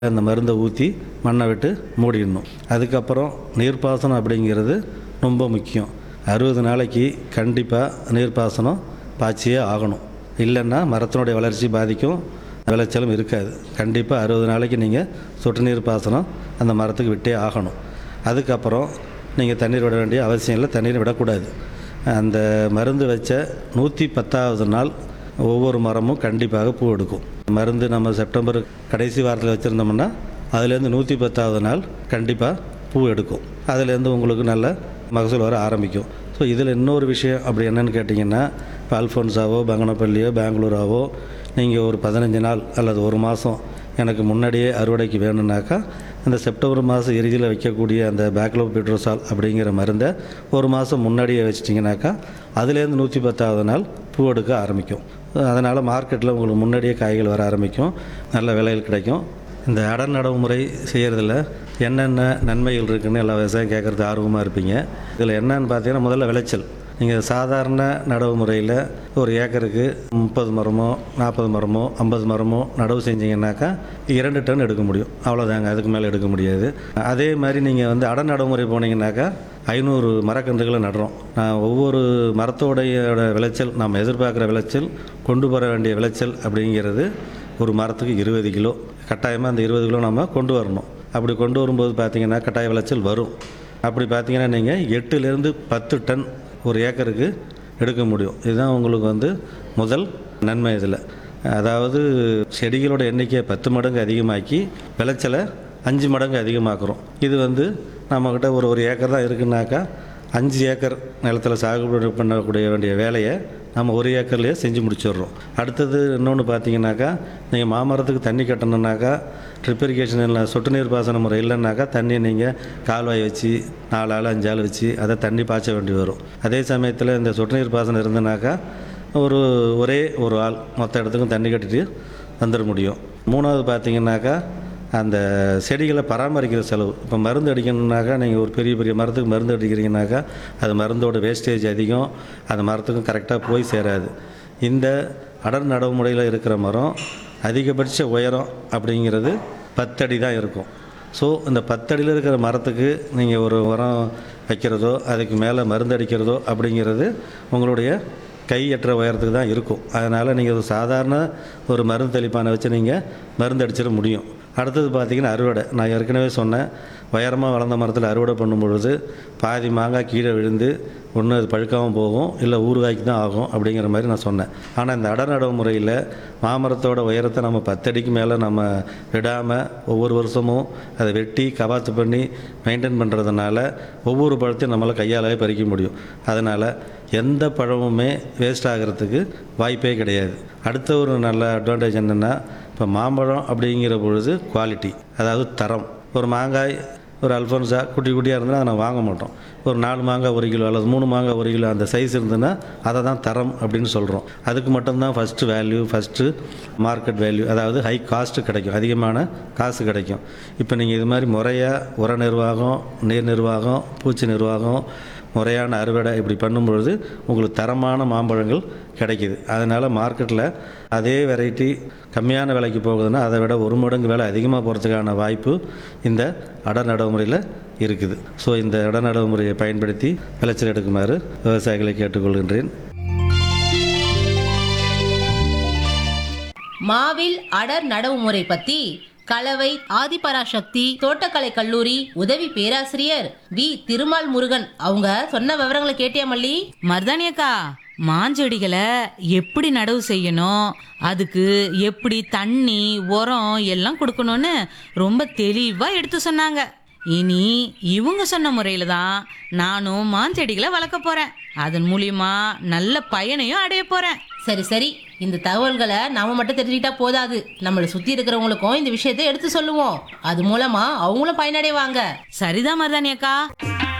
அந்த மருந்தை ஊற்றி மண்ணை விட்டு மூடிடணும் அதுக்கப்புறம் நீர்ப்பாசனம் அப்படிங்கிறது ரொம்ப முக்கியம் அறுபது நாளைக்கு கண்டிப்பாக நீர்ப்பாசனம் பாய்ச்சியே ஆகணும் இல்லைன்னா மரத்தினுடைய வளர்ச்சி பாதிக்கும் விளைச்சலும் இருக்காது கண்டிப்பாக அறுபது நாளைக்கு நீங்கள் சொட்டு நீர் பாசனம் அந்த மரத்துக்கு விட்டே ஆகணும் அதுக்கப்புறம் நீங்கள் தண்ணீர் விட வேண்டிய அவசியம் இல்லை தண்ணீர் விடக்கூடாது அந்த மருந்து வச்ச நூற்றி பத்தாவது நாள் ஒவ்வொரு மரமும் கண்டிப்பாக பூ எடுக்கும் மருந்து நம்ம செப்டம்பர் கடைசி வாரத்தில் வச்சுருந்தோம்னா அதுலேருந்து நூற்றி பத்தாவது நாள் கண்டிப்பாக பூ எடுக்கும் அதுலேருந்து உங்களுக்கு நல்ல மகசூல் வர ஆரம்பிக்கும் ஸோ இதில் இன்னொரு விஷயம் அப்படி என்னன்னு கேட்டிங்கன்னா இப்போ அல்ஃபோன்ஸாவோ பங்கனப்பள்ளியோ பெங்களூராவோ நீங்கள் ஒரு பதினஞ்சு நாள் அல்லது ஒரு மாதம் எனக்கு முன்னாடியே அறுவடைக்கு வேணும்னாக்கா இந்த செப்டம்பர் மாதம் இறுதியில் வைக்கக்கூடிய அந்த பேக்லோ பெட்ரோசால் அப்படிங்கிற மருந்தை ஒரு மாதம் முன்னாடியே வச்சிட்டிங்கனாக்கா அதுலேருந்து நூற்றி பத்தாவது நாள் பூ எடுக்க ஆரம்பிக்கும் அதனால் மார்க்கெட்டில் உங்களுக்கு முன்னாடியே காய்கள் வர ஆரம்பிக்கும் நல்ல விலையில் கிடைக்கும் இந்த அடர் நடவு முறை செய்கிறதுல என்னென்ன நன்மைகள் இருக்குன்னு எல்லா விவசாயம் கேட்குறது ஆர்வமாக இருப்பீங்க இதில் என்னன்னு பார்த்தீங்கன்னா முதல்ல விளைச்சல் நீங்கள் சாதாரண நடவு முறையில் ஒரு ஏக்கருக்கு முப்பது மரமோ நாற்பது மரமோ ஐம்பது மரமோ நடவு செஞ்சீங்கன்னாக்கா இரண்டு டன் எடுக்க முடியும் அவ்வளோதாங்க அதுக்கு மேலே எடுக்க முடியாது அதே மாதிரி நீங்கள் வந்து அட நடைமுறை போனீங்கன்னாக்கா ஐநூறு மரக்கன்றுகளை நடுறோம் நான் ஒவ்வொரு மரத்தோடைய விளைச்சல் நாம் எதிர்பார்க்குற விளைச்சல் கொண்டு வர வேண்டிய விளைச்சல் அப்படிங்கிறது ஒரு மரத்துக்கு இருபது கிலோ கட்டாயமாக அந்த இருபது கிலோ நம்ம கொண்டு வரணும் அப்படி கொண்டு வரும்போது பார்த்தீங்கன்னா கட்டாய விளைச்சல் வரும் அப்படி பார்த்தீங்கன்னா நீங்கள் எட்டுலேருந்து பத்து டன் ஒரு ஏக்கருக்கு எடுக்க முடியும் இதுதான் உங்களுக்கு வந்து முதல் நன்மை இதில் அதாவது செடிகளோட எண்ணிக்கையை பத்து மடங்கு அதிகமாக்கி விளைச்சலை அஞ்சு மடங்கு அதிகமாக்குறோம் இது வந்து நம்மக்கிட்ட ஒரு ஒரு ஏக்கர் தான் இருக்குன்னாக்கா அஞ்சு ஏக்கர் நிலத்தில் சாகுபடி பண்ணக்கூடிய வேண்டிய வேலையை நம்ம ஒரு ஏக்கர்லேயே செஞ்சு முடிச்சிடுறோம் அடுத்தது இன்னொன்று பார்த்தீங்கன்னாக்கா நீங்கள் மாமரத்துக்கு தண்ணி கட்டணுன்னாக்கா ட்ரிப் இரிகேஷன் இல்லை சொட்டு நீர் பாசன முறை இல்லைன்னாக்கா தண்ணி நீங்கள் கால்வாய் வச்சு நாலு ஆள் அஞ்சு ஆள் வச்சு அதை தண்ணி பாய்ச்ச வேண்டி வரும் அதே சமயத்தில் இந்த சொட்டு நீர் பாசனம் இருந்தனாக்கா ஒரு ஒரே ஒரு ஆள் மொத்த இடத்துக்கும் தண்ணி கட்டிட்டு வந்துட முடியும் மூணாவது பார்த்தீங்கன்னாக்கா அந்த செடிகளை பராமரிக்கிற செலவு இப்போ மருந்து அடிக்கணுன்னாக்கா நீங்கள் ஒரு பெரிய பெரிய மரத்துக்கு மருந்து அடிக்கிறீங்கனாக்கா அது மருந்தோட வேஸ்டேஜ் அதிகம் அந்த மரத்துக்கும் கரெக்டாக போய் சேராது இந்த அடர் நடவுமுறையில் இருக்கிற மரம் அதிகபட்ச உயரம் அப்படிங்கிறது பத்தடி தான் இருக்கும் ஸோ இந்த பத்தடியில் இருக்கிற மரத்துக்கு நீங்கள் ஒரு உரம் வைக்கிறதோ அதுக்கு மேலே மருந்து அடிக்கிறதோ அப்படிங்கிறது உங்களுடைய கையற்ற உயரத்துக்கு தான் இருக்கும் அதனால் நீங்கள் ஒரு சாதாரண ஒரு மருந்து தெளிப்பானை வச்சு நீங்கள் மருந்து அடிச்சிட முடியும் அடுத்தது பார்த்திங்கன்னா அறுவடை நான் ஏற்கனவே சொன்னேன் உயரமாக வளர்ந்த மரத்தில் அறுவடை பண்ணும் பொழுது பாதி மாங்காய் கீழே விழுந்து ஒன்று அது பழுக்காமல் போகும் இல்லை ஊறுகாய்க்கு தான் ஆகும் அப்படிங்கிற மாதிரி நான் சொன்னேன் ஆனால் இந்த அடர் நடவு முறையில் மாமரத்தோட உயரத்தை நம்ம பத்தடிக்கு மேலே நம்ம விடாமல் ஒவ்வொரு வருஷமும் அதை வெட்டி கவாத்து பண்ணி மெயின்டைன் பண்ணுறதுனால ஒவ்வொரு பழத்தையும் நம்மளால் கையாலே பறிக்க முடியும் அதனால் எந்த பழமுமே வேஸ்ட் ஆகிறதுக்கு வாய்ப்பே கிடையாது அடுத்த ஒரு நல்ல அட்வான்டேஜ் என்னென்னா இப்போ மாம்பழம் அப்படிங்கிற பொழுது குவாலிட்டி அதாவது தரம் ஒரு மாங்காய் ஒரு அல்ஃபோன்ஸா குட்டி குட்டியாக இருந்தால் அதை நான் வாங்க மாட்டோம் ஒரு நாலு மாங்காய் ஒரு கிலோ அல்லது மூணு மாங்காய் ஒரு கிலோ அந்த சைஸ் இருந்ததுன்னா அதை தான் தரம் அப்படின்னு சொல்கிறோம் அதுக்கு மட்டும்தான் first value first market value அதாவது ஹை காஸ்ட்டு கிடைக்கும் அதிகமான காசு கிடைக்கும் இப்போ நீங்கள் இது மாதிரி முறையாக உர நிர்வாகம் நீர் நிர்வாகம் பூச்சி நிர்வாகம் முறையான அறுவடை இப்படி பண்ணும்பொழுது உங்களுக்கு தரமான மாம்பழங்கள் கிடைக்கிது அதனால் மார்க்கெட்டில் அதே வெரைட்டி கம்மியான விலைக்கு போகுதுன்னா அதை விட ஒரு மடங்கு விலை அதிகமாக போகிறதுக்கான வாய்ப்பு இந்த அட நடைமுறையில் இருக்குது ஸோ இந்த இட நடைமுறையை பயன்படுத்தி விளைச்சல் எடுக்குமாறு விவசாயிகளை கேட்டுக்கொள்கின்றேன் மாவில் அடர் நடவு முறை பத்தி கலவை ஆதிபராசக்தி தோட்டக்கலை கல்லூரி உதவி பேராசிரியர் வி திருமால் முருகன் அவங்க சொன்ன விவரங்களை கேட்டியா மல்லி மருதாணி அக்கா மாஞ்செடிகளை எப்படி நடவு செய்யணும் அதுக்கு எப்படி தண்ணி உரம் எல்லாம் கொடுக்கணும்னு ரொம்ப தெளிவா எடுத்து சொன்னாங்க இனி இவங்க சொன்ன முறையில தான் நானும் மாஞ்செடிகளை வளர்க்க போறேன் அதன் மூலியமா நல்ல பயனையும் அடைய போறேன் சரி சரி இந்த தகவல்களை நாம மட்டும் தெரிஞ்சுக்கிட்டா போதாது நம்மளை சுத்தி இருக்கிறவங்களுக்கும் இந்த விஷயத்தை எடுத்து சொல்லுவோம் அது மூலமா அவங்களும் பயனடைவாங்க சரிதான் மருதாணி அக்கா